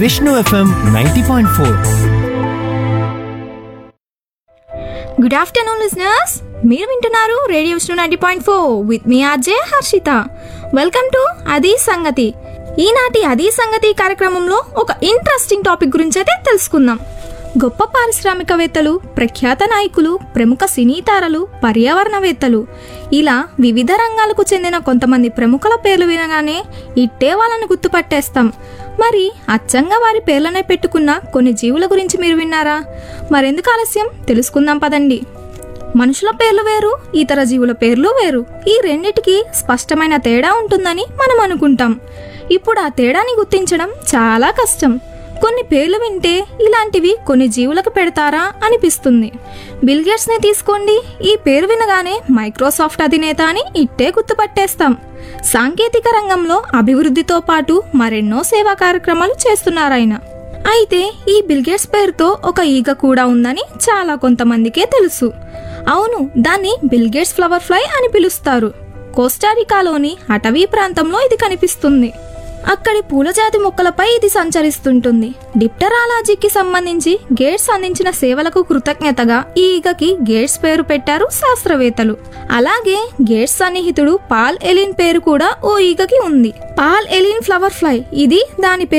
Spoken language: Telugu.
Vishnu FM ninety point four good afternoon listeners మీరు వింటున్నారు radio Vishnu ninety point four with me RJ Harshita welcome to అది సంగతి ఈనాటి అది సంగతి కార్యక్రమంలో ఒక ఇంట్రెస్టింగ్ టాపిక్ గురించి అయితే తెలుసుకుందాం గొప్ప పారిశ్రామికవేత్తలు ప్రఖ్యాత నాయకులు ప్రముఖ సినీ తారలు పర్యావరణవేత్తలు ఇలా వివిధ రంగాలకు చెందిన కొంతమంది ప్రముఖుల పేర్లు వినగానే ఇట్టే వాళ్ళని గుర్తుపట్టేస్తాం మరి అచ్చంగా వారి పేర్లనే పెట్టుకున్న కొన్ని జీవుల గురించి మీరు విన్నారా మరెందుకు ఆలస్యం తెలుసుకుందాం పదండి మనుషుల పేర్లు వేరు ఇతర జీవుల పేర్లు వేరు ఈ రెండిటికి స్పష్టమైన తేడా ఉంటుందని మనం అనుకుంటాం ఇప్పుడు ఆ తేడాని గుర్తించడం చాలా కష్టం కొన్ని పేర్లు వింటే ఇలాంటివి కొన్ని జీవులకు పెడతారా అనిపిస్తుంది బిల్ గేట్స్ ని తీసుకోండి ఈ పేరు వినగానే మైక్రోసాఫ్ట్ అధినేత అని ఇట్టే గుర్తుపట్టేస్తాం సాంకేతిక రంగంలో అభివృద్ధితో పాటు మరెన్నో సేవా కార్యక్రమాలు చేస్తున్నారాయన అయితే ఈ బిల్గేట్స్ పేరుతో ఒక ఈగ కూడా ఉందని చాలా కొంతమందికే తెలుసు అవును దాన్ని బిల్గేట్స్ ఫ్లవర్ ఫ్లై అని పిలుస్తారు కోస్టారికాలోని అటవీ ప్రాంతంలో ఇది కనిపిస్తుంది అక్కడి పూల జాతి మొక్కలపై ఇది సంచరిస్తుంటుంది డిప్టరాలజీకి సంబంధించి గేట్స్ అందించిన సేవలకు కృతజ్ఞతగా ఈ ఈగకి గేట్స్ పేరు పెట్టారు శాస్త్రవేత్తలు అలాగే గేట్స్ సన్నిహితుడు పాల్ ఎలిన్ పేరు కూడా ఓ ఈగకి ఉంది పాల్ ఎలిన్ ఫ్లవర్ ఫ్లై ఇది దాని పేరు